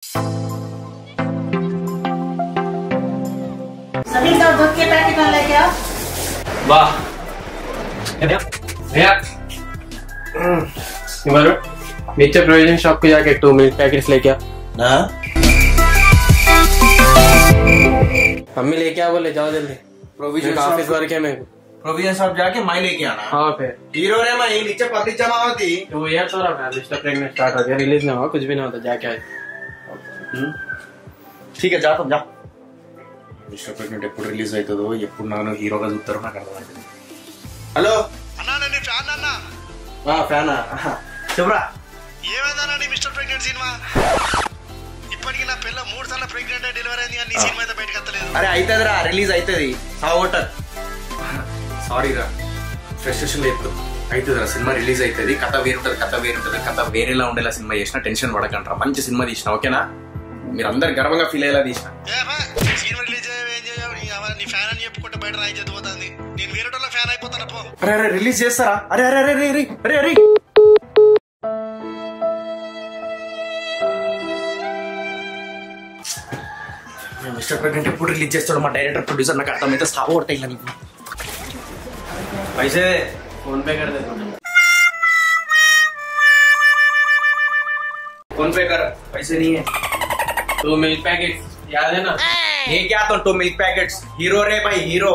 सभी का दूध के पैकेट ना लेके आओ वाह भैया भैया तुम्हारे नीचे प्रोविजन शॉप पे जाके टू मिल्क पैकेट्स लेके आ मम्मी लेके आ बोले जाओ जल्दी Provision ऑफिस shop- वर्क है मेरे को प्रोविजन शॉप जाके माई लेके आना हाँ फिर हीरो रे मैं नीचे पब्लिक जमा होती तो यार तो रहा मिस्टर प्रेग्नेंट स्टार्ट हो गया रिलीज ना हुआ कुछ भी ना होता जाके आए ठीक है जा तुम जा మిస్టర్ ప్రెగ్నెంట్ ఎప్పుడు రిలీజ్ అవుతుందో ఎప్పుడు నాను హీరోగా చూస్తారో నాకు అర్థమవుతుంది హలో అన్నా నేను ఫ్యాన్ అన్నా ఫ్యానా చెప్పురా ఏమైందన్నా నీ మిస్టర్ ప్రెగ్నెంట్ సినిమా ఇప్పటికి నా పిల్ల మూడు సార్లు ప్రెగ్నెంట్ డెలివరీ అయింది కానీ నీ సినిమా అయితే బయటకు వస్తలేదు అరే అవుతుందిరా రిలీజ్ అవుతుంది సాగొట్టదు సారీ రా ఫ్రస్ట్రేషన్ లేదు అవుతుందిరా సినిమా రిలీజ్ అవుతుంది కథ వేరుంటది కథ వేరుంటది కథ వేరేలా ఉండేలా సినిమా చేసిన టెన్షన్ పడకంటారా మంచి సినిమా తీసిన ఓకేనా మీరు అందరు గర్వంగా ఫీల్ అయ్యేలా తీసిన ఏ బా, సినిమా రిలీజ్ అయ్యావు ఏం చేయవు నీ అవ- నీ ఫ్యాన్ అని చెప్పుకుంటే బయట రాయి చదువుతుంది నేను వేరే వాళ్ళ ఫ్యాన్ అయిపోతాను పో అరే అరే రిలీజ్ చేస్తారా అరే అరే అరే అరే అరే అరే మిస్టర్ ప్రెగ్నెంట్ ఎప్పుడు రిలీజ్ చేస్తాడు మా డైరెక్టర్ ప్రొడ్యూసర్ నాకు అర్థమైతే సాగు కొడతాయి ఇలా నీకు పైసే फोन पे कर देता हूँ फोन पे कर पैसे नहीं है टू मिल्क पैकेट्स याद है ना ये क्या तो टू मिल्क पैकेट्स हीरो रे भाई हीरो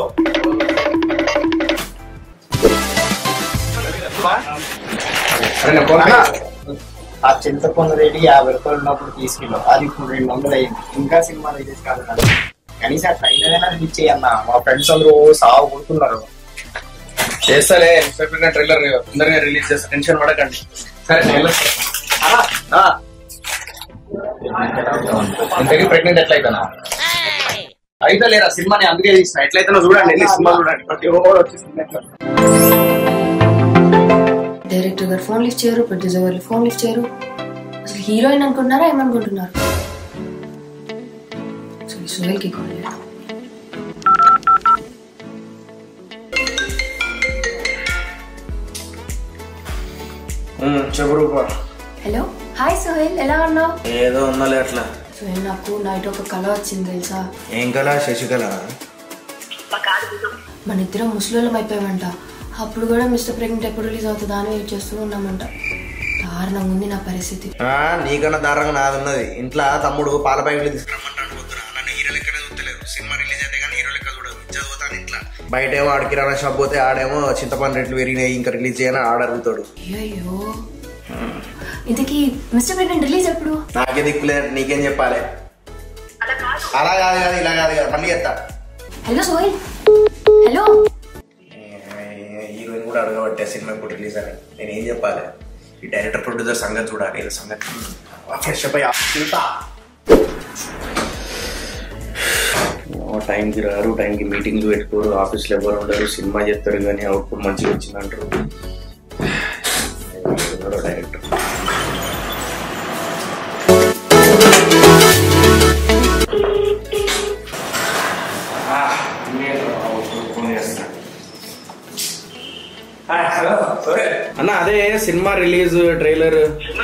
अरे ना फोन पे ఆ చింతపండు రేటు యాభై రూపాయలు ఉన్నప్పుడు తీసుకెళ్ళాం అది ఇప్పుడు రెండు వందలు అయింది ఇంకా సినిమా రిలీజ్ కాదు కదా కనీసం ట్రైలర్ అయినా రిలీజ్ చేయన్న మా ఫ్రెండ్స్ అందరూ సాగు కొడుతున్నారు చేస్తాలే మిస్టర్ ప్రెగ్నెంట్ ట్రైలర్ తొందరగా రిలీజ్ చేస్తా టెన్షన్ పడకండి సరే నేను ఇంతకీ ప్రెగ్నెంట్ ఎట్లా అవుతానా అయితే లేరా సినిమాని అందుకే తీసిన ఎట్లయితే చూడండి వెళ్ళి సినిమా చూడండి ప్రతి ఒక్కరు వచ్చి సినిమా ఎట్లా డైరెక్టర్ గారు ఫోన్ లిఫ్ట్ చేయరు ప్రొడ్యూసర్ గారు ఫోన్ లిఫ్ట్ చేయరు అసలు హీరోయిన్ అనుకుంటున్నారా ఏమనుకుంటున్నారు అసలు సుహేల్కి కాల్ చేయాలి. చెప్పు రూపా హలో హాయ్ సుహేల్ ఎలా ఉన్నావు ఏదో ఉందలే అట్లా సుహేల్ నాకు నైట్ ఒక కళ వచ్చింది తెలుసా ఏం కల శశికళ మన ఇద్దరం ముసలోళ్ళం అయిపోయామంట అప్పుడు కూడా మిస్టర్ ప్రెగ్నెంట్ ఎప్పుడు రిలీజ్ అవుతుందా అని వెయిట్ చేస్తూ ఉన్నామంట దారుణంగా ఉంది నా పరిస్థితి నీకన్నా దారుణంగా నాది ఉన్నది ఇంట్లో తమ్ముడు పాల ప్యాకెట్లు తీసుకురమ్మంటాడు పొద్దున నన్ను హీరో లెక్కనే చూస్తలేదు సినిమా రిలీజ్ అయితే కానీ హీరో లెక్క చూడదు చదువుతాను ఇంట్లో బయట ఏమో ఆడ కిరాణా షాప్ పోతే ఆడేమో చింతపండు రేట్లు పెరిగినాయి ఇంకా రిలీజ్ చేయని ఆడ అడుగుతాడు అయ్యో ఇంతకీ మిస్టర్ ప్రెగ్నెంట్ రిలీజ్ ఎప్పుడు నాకే దిక్కులేదు నీకేం చెప్పాలి అలా కాదు కాదు ఇలా కాదు కదా మళ్ళీ చెప్తా హలో సోహిల్ హలో హీరోయిన్ కూడా అడగబట్టే సినిమా ఇప్పుడు రిలీజ్ అని నేను ఏం చెప్పాలి ఈ డైరెక్టర్ ప్రొడ్యూసర్ సంగతి చూడాలి ఏదో సంగతి ఫ్రెష్ అప్ అయ్యి తింటా టైంకి రారు టైంకి మీటింగ్లు పెట్టుకోరు ఆఫీస్లో ఎవరు ఉండరు సినిమా చేస్తారు కానీ అవుట్పుట్ మంచిగా వచ్చిందంటారు ఎవరో డైరెక్టర్ అన్న అదే సినిమా రిలీజ్ ట్రైలర్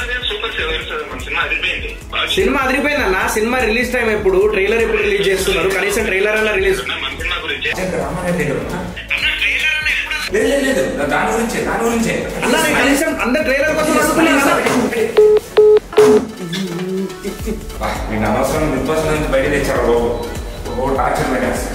సినిమా అదిరిపోయింది అన్న సినిమా రిలీజ్ టైం ఎప్పుడు ట్రైలర్ ఎప్పుడు రిలీజ్ చేస్తున్నారు కనీసం ట్రైలర్ అన్న రిలీజ్ లేదు లేదు లేదు దాని గురించే దాని గురించే అన్న నేను కనీసం అందరు ట్రైలర్ కోసం అడుగుతున్నాను అన్న. నేను అనవసరం నిర్వాసం నుంచి బయట తెచ్చారు బాబు ఓ టార్చర్ పెట్టేస్తాను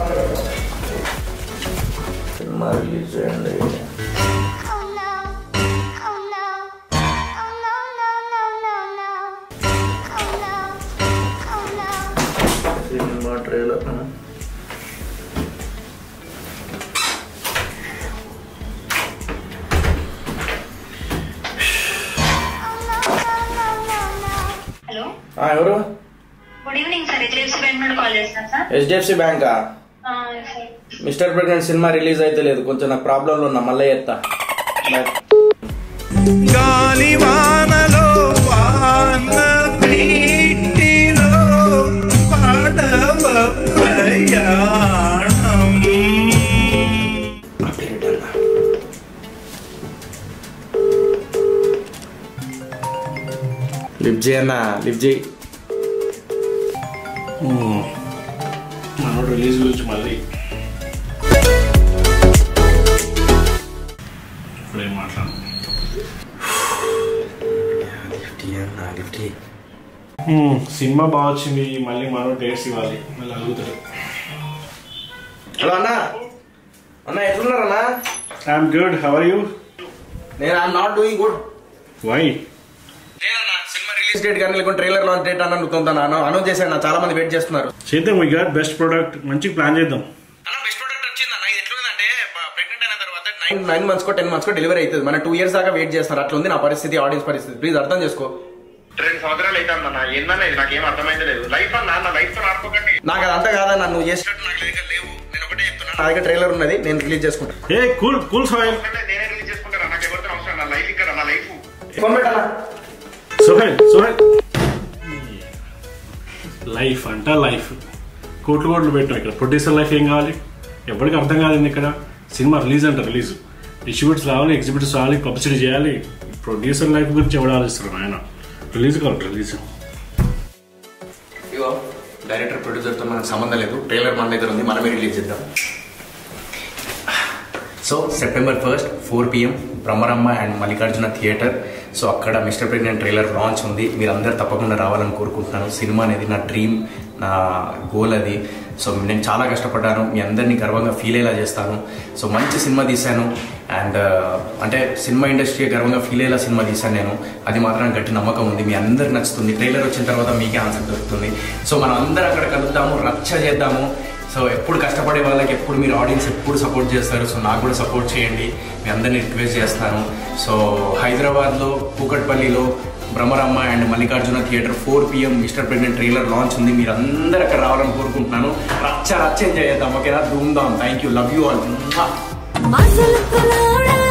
సినిమా రిలీజ్ చేయండి Oh no. Oh no. Oh no, no, no, no, no. Oh no. Oh no. Cinema trailer hello ఎవరు good evening sir HDFC bank నుండి కాల్ చేస్తున్నాను సార్ హెచ్డిఎఫ్సి బ్యాంకా ఆ, sir Mister Pregnant cinema release అయితే లేదు కొంచెం నాకు ప్రాబ్లంలో ఉన్నా మళ్ళీ చెప్తా Bye. గాలివానలో వాన నీటిలో పడవ ప్రయాణం లిఫ్ట్ చేయన్నా లిఫ్ట్ చేయి మనోడు రిలీజ్ గురించి మళ్ళీ ఇప్పుడేం మాట్లాడు మ్మ్, సినిమా బాగా వచ్చింది మళ్ళీ మనోడు డేట్స్ ఇవ్వాలి మళ్ళీ అడుగుతాడు హలో అన్న అన్న ఎట్లున్నారన్నా I'm good how are you నేను I'm not doing good why లేదన్నా సినిమా రిలీజ్ డేట్ కానీ లేకుంటే ట్రైలర్ లాంచ్ డేట్ అన్న నువ్వుతాను అనౌన్స్ చేశాను నా చాలా మంది వెయిట్ చేస్తున్నారు చేద్దాం వీ గాట్ బెస్ట్ ప్రోడక్ట్ మంచి ప్లాన్ చేద్దాం అన్న బెస్ట్ ప్రోడక్ట్ వచ్చింది అన్న ఇది ఎట్లుందంటే ప్రెగ్నెంట్ అయిన తర్వాత నైన్ నైన్ మంత్స్ కో టెన్ మంత్స్ కో డెలివరీ అవుతుంది మన టూ ఇయర్స్ దాకా వెయిట్ చేస్తారు అట్లా ఉంది నా పరిస్థితి ఆడియన్స్ పరిస్థితి ప్లీజ్ అర్థం చేసుకో రెండు సంవత్సరాలు అయితే అన్న ఏందన్నా ఇది నాకేం అర్థమైతే లేదు లైఫ్ అన్న నా లైఫ్ తో ఆడుకోకండి నాకు అదంతా కాదన్న నువ్వు చేసినట్టు నాకు దగ్గర లేవు నేను ఒకటే చెప్తున్నా నా దగ్గర ట్రైలర్ ఉన్నది నేను రిలీజ్ చేసుకుంటా ఏ కూల్ కూల్ సోహెల్ నేనే రిలీజ్ చేసుకుంటాను నాకు ఎవరితో అవసరం నా లైఫ్ ఇక్కడ నా లైఫ్ ఫోన్ పెట్టాలా సోహెల్ సోహెల్ లైఫ్ అంట లైఫ్ కోట్లు కోట్లు పెట్టాం ఇక్కడ ప్రొడ్యూసర్ లైఫ్ ఏం కావాలి ఎవరికి అర్థం కాదండి ఇక్కడ సినిమా రిలీజ్ అంట రిలీజ్ డిస్ట్రిబ్యూటర్స్ రావాలి ఎగ్జిబిటర్స్ రావాలి పబ్లిసిటీ చేయాలి ప్రొడ్యూసర్ లైఫ్ గురించి ఎవడు ఆలోచిస్తారు ఆయన రిలీజ్ కావాలి రిలీజ్ ఇగో డైరెక్టర్ ప్రొడ్యూసర్తో మనకు సంబంధం లేదు ట్రైలర్ మన దగ్గర ఉంది మనమే రిలీజ్ చేద్దాం so September first four PM Bhramaramba and Mallikarjuna theatre so అక్కడ మిస్టర్ ప్రెగ్నెంట్ ట్రైలర్ లాంచ్ ఉంది మీరందరూ తప్పకుండా రావాలని కోరుకుంటున్నాను సినిమా అనేది నా డ్రీమ్ నా గోల్ అది సో నేను చాలా కష్టపడ్డాను మీ అందరినీ గర్వంగా ఫీల్ అయ్యేలా చేస్తాను సో మంచి సినిమా తీశాను అండ్ అంటే సినిమా ఇండస్ట్రీ గర్వంగా ఫీల్ అయ్యేలా సినిమా తీశాను నేను అది మాత్రం గట్టి నమ్మకం ఉంది మీ అందరికి నచ్చుతుంది ట్రైలర్ వచ్చిన తర్వాత మీకే ఆన్సర్ దొరుకుతుంది సో మనం అందరం అక్కడ కలుద్దాము రచ్చ చేద్దాము సో ఎప్పుడు కష్టపడే వాళ్ళకి ఎప్పుడు మీరు ఆడియన్స్ ఎప్పుడు సపోర్ట్ చేస్తారు సో నాకు కూడా సపోర్ట్ చేయండి మీ అందరిని రిక్వెస్ట్ చేస్తాను సో హైదరాబాద్లో కూకట్పల్లిలో Bhramaramba and Mallikarjuna theatre four PM Mister Pregnant trailer launch ఉంది మీరు అందరూ అక్కడ రావాలని కోరుకుంటున్నాను రచ్చ రచ్చ ఎంజాయ్ చేద్దాం ఓకేనా ధూమ్ ధామ్ thank you love you all మాసలు కలాడా